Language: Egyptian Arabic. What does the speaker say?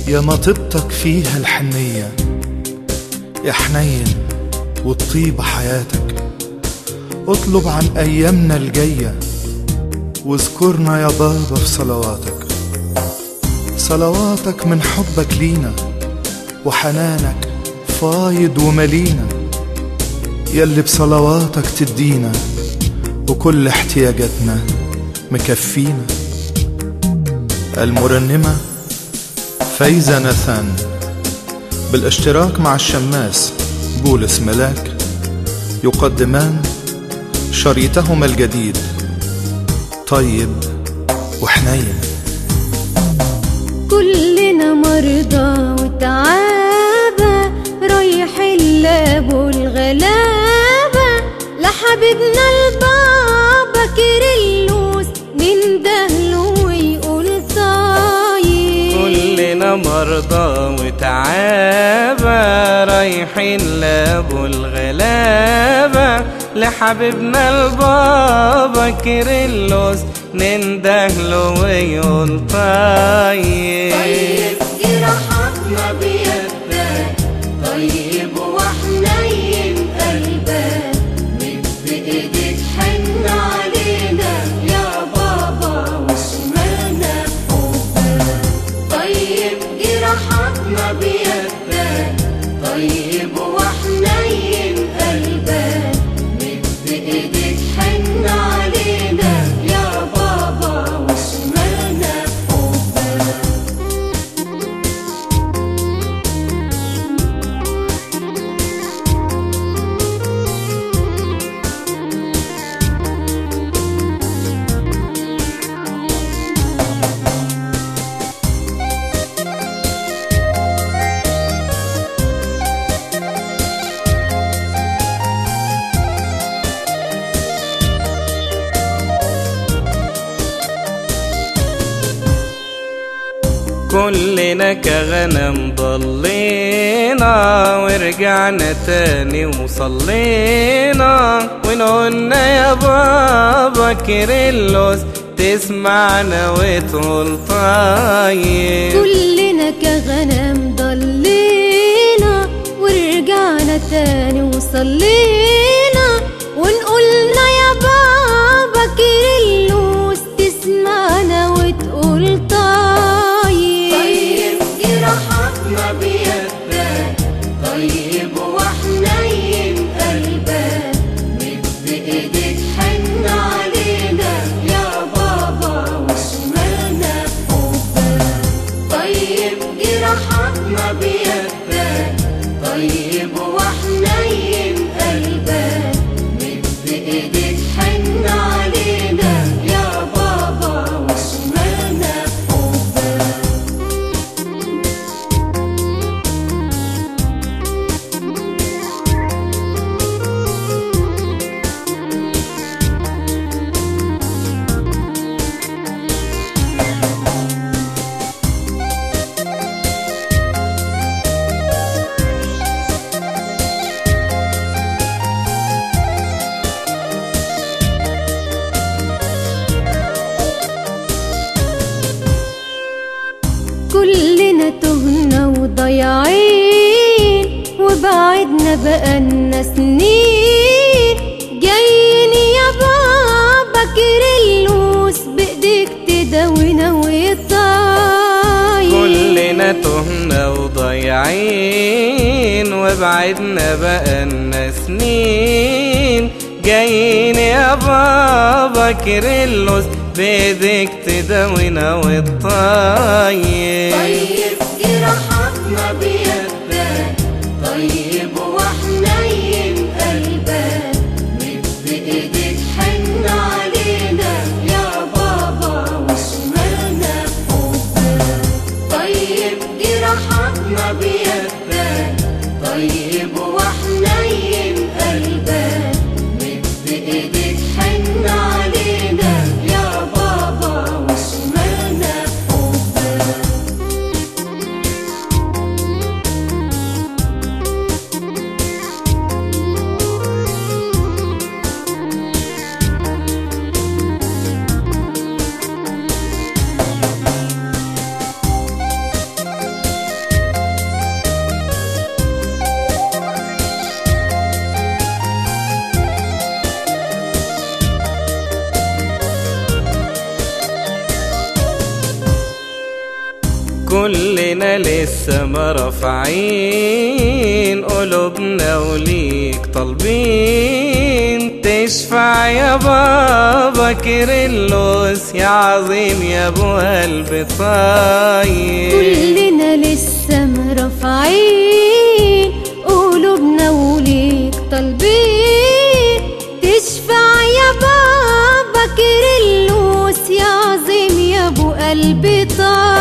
يا ما طبتك فيها الحنية يا حنين والطيبة حياتك اطلب عن أيامنا الجاية واذكرنا يا بابا في صلواتك صلواتك من حبك لينا وحنانك فايض وملينا يلي بصلواتك تدينا وكل احتياجاتنا مكفينا المرنمة فايزة ناثان بالاشتراك مع الشماس بولس ملاك يقدمان شريطهما الجديد طيب وحنين كلنا مرضى وتعابة رايحين لابو الغلابة لحبيبنا البابا كيرلس من دهله ويقول طيب كلنا مرضى وتعابى رايحين لابو الغلابة لحبيبنا البابا كيرلس ننده له ويقول طيب طيب جراحاتنا بيدك طيب وحنين قلبك مد ايدك حن علينا يا بابا وشمالنا بحبك طيب جراحاتنا بيدك طيب وحنين قلبك مد ايدك حن علينا يا بابا وشمالنا بحبك كلنا كغنم ضلينا ورجعنا تاني وصلينا ونقولنا يا بابا كيرلس تسمعنا وتقول طيب كلنا كغنم ضلينا ورجعنا تاني وصلينا ونقولنا يا بابا كيرلس تسمعنا وتقول طيب طيب جراحاتنا بيدك طيب وحنين قلبك مد ايدك حن علينا يا بابا وشمالنا بحبك طيب جراحاتنا بيدك طيب وحنين قلبك مد ايدك حن علينا يا بابا وشمالنا بحبك كلنا تهنا وضيعين وبعدنا بقالنا سنين جايين يا بابا كيرلس بايديك تداوينا وطاير كلنا تهنا وضيعين وبعدنا بقالنا سنين جايين يا بابا كيرلس بيدك تداوينا والطيب طيب جراحاتنا بيدك طيب وحنين قلبك مد ايدك حن علينا يا بابا وشمالنا بحبك طيب جراحاتنا بيدك طيب وحنين قلبك مد ايدك حن علينا يا بابا وشمالنا بحبك كلنا لسه ما رافعين قلوبنا وليك طالبين تشفع يا بابا كيرلس يا عظيم يا ابو قلب طيب كلنا لسه مرفعين قلوبنا وليك طالبين تشفع يا بابا كيرلس يا عظيم يا ابو قلب طيب